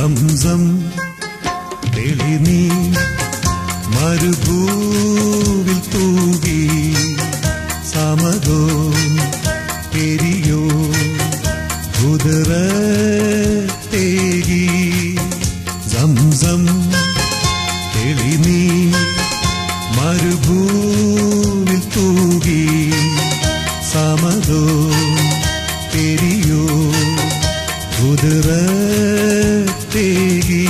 Zamzam തെളിനീ മരുഭൂവിൽ തൂകി സമതോ പെരിയോ കുതിര തേകി സംസം തെളിനീ മരുഭൂവിൽ തൂകി സമതോ പെരിയോ കുതിര തേകി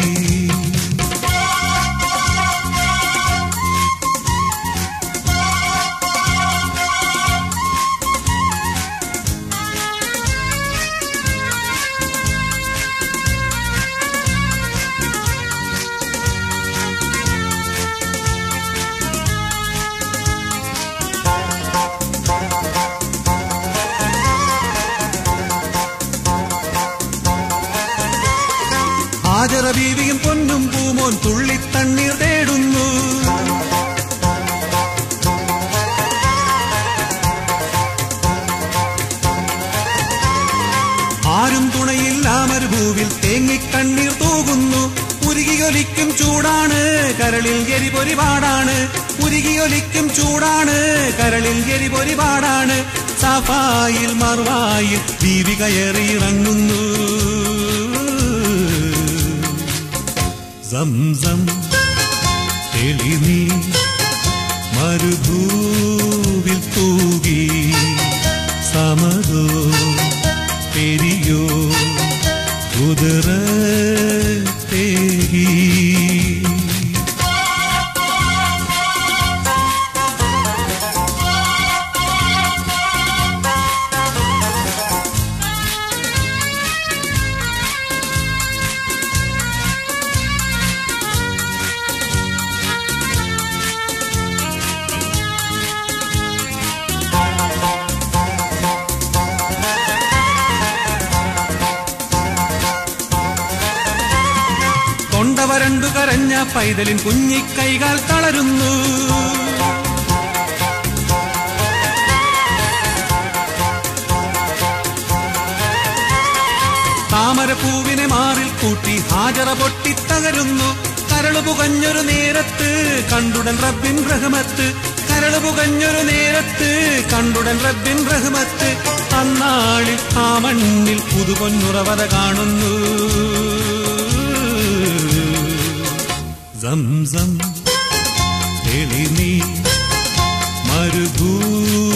ആചര ബീവിയും പൊന്നും പൂമോൻ തുള്ളിത്തണ്ണീർ തേടുന്നു ആരും തുണയില്ല മരുഭൂവിൽ തേങ്ങിക്കണ്ണീർ തൂകുന്നു ഉരുകിയൊലിക്കും ചൂടാണ് കരളിൽ എരിപൊരിപാടാണ് ഉരുകിയൊലിക്കും ചൂടാണ് കരളിൽ എരിപൊരിപാടാണ് സഫായിൽ മറുവായിൽ ദീപി കയറിയിറങ്ങുന്നു സംസം തെളിനീ മരുഭൂവിൽ തൂകി സമതോ പെരിയോ കുതിര തേകി കൊണ്ടവരണ്ടു കരഞ്ഞ പൈതലിൻ കുഞ്ഞിക്കൈകൾ തളരുന്നു താമരപ്പൂവിനെ മാറിൽ കൂട്ടി ഹാജറ പൊട്ടിത്തകരുന്നു കരളു പുകഞ്ഞൊരു നേരത്ത് കണ്ടുടൻ റബ്ബിൻ റഹ്മത്ത് കരളു പുകഞ്ഞൊരു നേരത്ത് കണ്ടുടൻ റബ്ബിൻ റഹ്മത്ത് അന്നാളിൽ ആ മണ്ണിൽ പുതുപൊന്നുറവര കാണുന്നു സംസം തെളിനീ മരുഭൂ